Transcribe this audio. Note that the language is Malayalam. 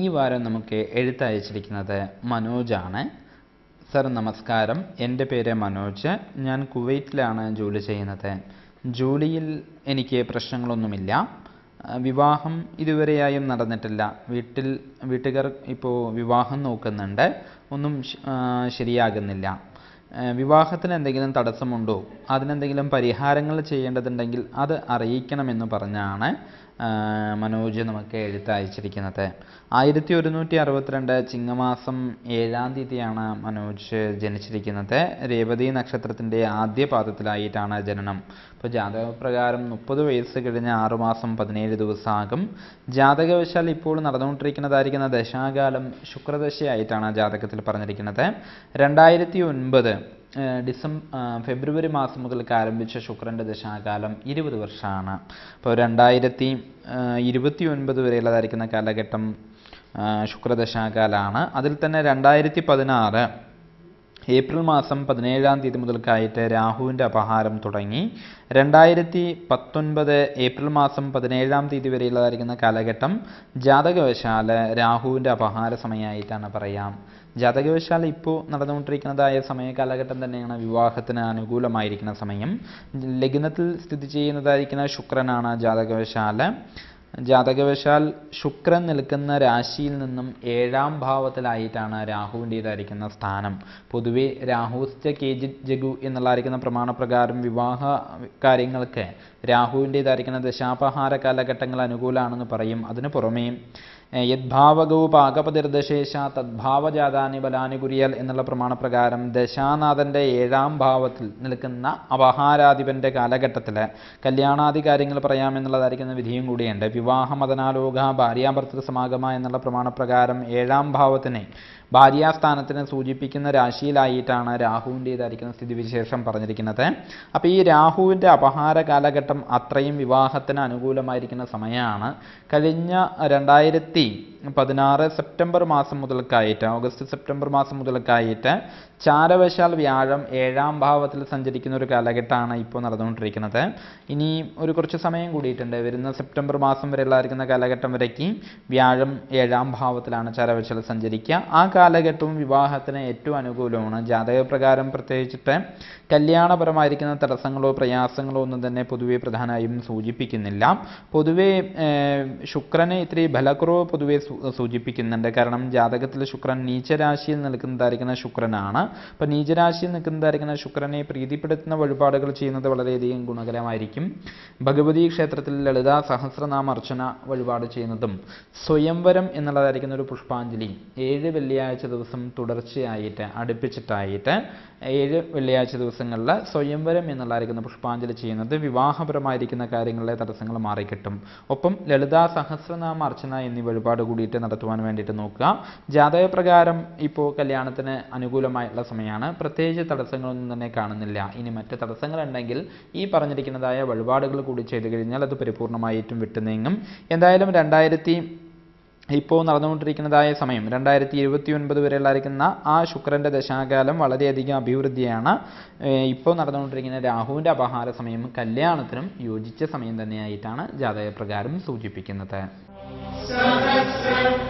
വാരം നമുക്ക് എഴുത്തയച്ചിരിക്കുന്നത് മനോജാണ് സർ നമസ്കാരം എൻ്റെ പേര് മനോജ് ഞാൻ കുവൈറ്റിലാണ് ജോലി ചെയ്യുന്നത് ജോലിയിൽ എനിക്ക് പ്രശ്നങ്ങളൊന്നുമില്ല ആ, വിവാഹം ഇതുവരെയായും നടന്നിട്ടില്ല വീട്ടിൽ വീട്ടുകാർ ഇപ്പോൾ വിവാഹം നോക്കുന്നുണ്ട് ഒന്നും ശ- ആ, ശരിയാകുന്നില്ല ആ, വിവാഹത്തിന് എന്തെങ്കിലും തടസ്സമുണ്ടോ അതിനെന്തെങ്കിലും പരിഹാരങ്ങൾ ചെയ്യേണ്ടതുണ്ടെങ്കിൽ അത് അറിയിക്കണമെന്ന് പറഞ്ഞാണ് ആ, മനോജ് നമുക്ക് എഴുത്തയച്ചിരിക്കുന്നത് ആയിരത്തി ഒരുന്നൂറ്റി അറുപത്തിരണ്ട് ചിങ്ങമാസം ഏഴാം തീയതിയാണ് മനോജ് ജനിച്ചിരിക്കുന്നത് രേവതി നക്ഷത്രത്തിൻ്റെ ആദ്യ പാദത്തിലായിട്ടാണ് ജനനം ഇപ്പോൾ ജാതകപ്രകാരം മുപ്പത് വയസ്സ് കഴിഞ്ഞ് ആറുമാസം പതിനേഴ് ദിവസമാകും ജാതകവശാൽ ഇപ്പോൾ നടന്നുകൊണ്ടിരിക്കുന്നതായിരിക്കുന്ന ദശാകാലം ശുക്രദശയായിട്ടാണ് ജാതകത്തിൽ പറഞ്ഞിരിക്കുന്നത് രണ്ടായിരത്തി ഒൻപത് ഡിസംബർ ഫെബ്രുവരി മാസം മുതൽക്ക് ആരംഭിച്ച ശുക്രൻ്റെ ദശാകാലം ഇരുപത് വർഷമാണ് അപ്പോൾ രണ്ടായിരത്തി ഇരുപത്തി ഒൻപത് വരെയുള്ളതായിരിക്കുന്ന കാലഘട്ടം ആ, ശുക്രദശാകാലാണ് അതിൽ തന്നെ രണ്ടായിരത്തി പതിനാറ് ഏപ്രിൽ മാസം പതിനേഴാം തീയതി മുതൽക്കായിട്ട് രാഹുവിൻ്റെ അപഹാരം തുടങ്ങി രണ്ടായിരത്തി പത്തൊൻപത് ഏപ്രിൽ മാസം പതിനേഴാം തീയതി വരെയുള്ളതായിരിക്കുന്ന കാലഘട്ടം ജാതകവശാൽ രാഹുവിൻ്റെ അപഹാര സമയമായിട്ടാണ് പറയാം ജാതകവശാൽ ഇപ്പോൾ നടന്നുകൊണ്ടിരിക്കുന്നതായ സമയ കാലഘട്ടം തന്നെയാണ് വിവാഹത്തിന് അനുകൂലമായിരിക്കുന്ന സമയം ലഗ്നത്തിൽ സ്ഥിതി ചെയ്യുന്നതായിരിക്കുന്ന ശുക്രനാണ് ജാതകവശാൽ ജാതകവശാൽ ശുക്രൻ നിൽക്കുന്ന രാശിയിൽ നിന്നും ഏഴാം ഭാവത്തിലായിട്ടാണ് രാഹുവിൻ്റേതായിരിക്കുന്ന സ്ഥാനം പൊതുവെ രാഹുസ്ഥ കേജി ജഗു എന്നുള്ളതായിരിക്കുന്ന പ്രമാണപ്രകാരം വിവാഹ കാര്യങ്ങൾക്ക് രാഹുവിൻ്റേതായിരിക്കുന്ന ദശാപഹാര കാലഘട്ടങ്ങൾ അനുകൂലമാണെന്ന് പറയും അതിന് പുറമേ ഏഹ്, യദ്ഭാവകൗ പാകപതിർദശേഷ തദ്ഭാവജാതാനി ബലാനി കുരിയൽ എന്നുള്ള പ്രമാണപ്രകാരം ദശാനാഥൻ്റെ ഏഴാം ഭാവത്തിൽ നിൽക്കുന്ന അപഹാരാധിപൻ്റെ കാലഘട്ടത്തിൽ കല്യാണാദി കാര്യങ്ങൾ പറയാമെന്നുള്ളതായിരിക്കുന്ന വിധിയും കൂടിയുണ്ട് വിവാഹമതനാലോക ഭാര്യാഭർത്തൃ സമാഗമ എന്നുള്ള പ്രമാണപ്രകാരം ഏഴാം ഭാവത്തിനെ ഭാര്യാസ്ഥാനത്തിനെ സൂചിപ്പിക്കുന്ന രാശിയിലായിട്ടാണ് രാഹുവിൻ്റേതായിരിക്കുന്ന സ്ഥിതിവിശേഷം പറഞ്ഞിരിക്കുന്നത് അപ്പോൾ ഈ രാഹുവിൻ്റെ അപഹാര കാലഘട്ടം അത്രയും വിവാഹത്തിന് അനുകൂലമായിരിക്കുന്ന സമയമാണ് കഴിഞ്ഞ രണ്ടായിരത്തി പതിനാറ് സെപ്റ്റംബർ മാസം മുതൽക്കായിട്ട് ഓഗസ്റ്റ് സെപ്റ്റംബർ മാസം മുതൽക്കായിട്ട് ചാരവശാൽ വ്യാഴം ഏഴാം ഭാവത്തിൽ സഞ്ചരിക്കുന്ന ഒരു കാലഘട്ടമാണ് ഇപ്പോൾ നടന്നുകൊണ്ടിരിക്കുന്നത് ഇനി ഒരു കുറച്ച് സമയം കൂടിയിട്ടുണ്ട് വരുന്ന സെപ്റ്റംബർ മാസം വരെയുള്ളതായിരിക്കുന്ന കാലഘട്ടം വരേക്ക് വ്യാഴം ഏഴാം ഭാവത്തിലാണ് ചാരവശാൽ സഞ്ചരിക്കുക ആ കാലഘട്ടവും വിവാഹത്തിന് ഏറ്റവും അനുകൂലമാണ് ജാതകപ്രകാരം പ്രത്യേകിച്ചിട്ട് കല്യാണപരമായിരിക്കുന്ന തടസ്സങ്ങളോ പ്രയാസങ്ങളോ ഒന്നും തന്നെ പൊതുവെ പ്രധാനമായും സൂചിപ്പിക്കുന്നില്ല പൊതുവെ ഏഹ്, ശുക്രനെ ഇത്തിരി ഫലക്കുറവ് പൊതുവെ സൂ- സൂചിപ്പിക്കുന്നുണ്ട് കാരണം ജാതകത്തിൽ ശുക്രൻ നീചരാശിയിൽ നിൽക്കുന്നതായിരിക്കുന്ന ശുക്രനാണ് അപ്പോൾ നീചരാശിയിൽ നിൽക്കുന്നതായിരിക്കുന്ന ശുക്രനെ പ്രീതിപ്പെടുത്തുന്ന വഴിപാടുകൾ ചെയ്യുന്നത് വളരെയധികം ഗുണകരമായിരിക്കും ഭഗവതി ക്ഷേത്രത്തിൽ ലളിതാ സഹസ്രനാമ അർച്ചന വഴിപാട് ചെയ്യുന്നതും സ്വയംവരം എന്നുള്ളതായിരിക്കുന്ന ഒരു പുഷ്പാഞ്ജലി ഏഴ് വെള്ളിയാഴ്ച ദിവസം തുടർച്ചയായിട്ട് അടുപ്പിച്ചിട്ടായിട്ട് ഏഴ് വെള്ളിയാഴ്ച ദിവസങ്ങളിൽ സ്വയംവരം എന്നുള്ളതായിരിക്കുന്ന പുഷ്പാഞ്ജലി ചെയ്യുന്നത് വിവാഹപരമായിരിക്കുന്ന കാര്യങ്ങളിലെ തടസ്സങ്ങൾ മാറിക്കിട്ടും ഒപ്പം ലളിതാ സഹസ്രനാമ അർച്ചന എന്നീ വഴിപാട് കൂടിയിട്ട് നടത്തുവാൻ വേണ്ടിയിട്ട് നോക്കുക ജാതകപ്രകാരം ഇപ്പോൾ കല്യാണത്തിന് അനുകൂലമായിട്ടുള്ള സമയമാണ് പ്രത്യേകിച്ച് തടസ്സങ്ങളൊന്നും തന്നെ കാണുന്നില്ല ഇനി മറ്റ് തടസ്സങ്ങളുണ്ടെങ്കിൽ ഈ പറഞ്ഞിരിക്കുന്നതായ വഴിപാടുകൾ കൂടി ചെയ്തു കഴിഞ്ഞാൽ അത് പരിപൂർണമായിട്ടും വിട്ടുനീങ്ങും എന്തായാലും രണ്ടായിരത്തി ഇപ്പോൾ നടന്നുകൊണ്ടിരിക്കുന്നതായ സമയം രണ്ടായിരത്തി ഇരുപത്തി ഒൻപത് വരെയുള്ളായിരിക്കുന്ന ആ ശുക്രൻ്റെ ദശാകാലം വളരെയധികം അഭിവൃദ്ധിയാണ് ഏഹ് ഇപ്പോൾ നടന്നുകൊണ്ടിരിക്കുന്ന രാഹുവിൻ്റെ അപഹാര സമയം കല്യാണത്തിനും യോജിച്ച സമയം തന്നെയായിട്ടാണ് ജാതകപ്രകാരം സൂചിപ്പിക്കുന്നത് സഹസ്രം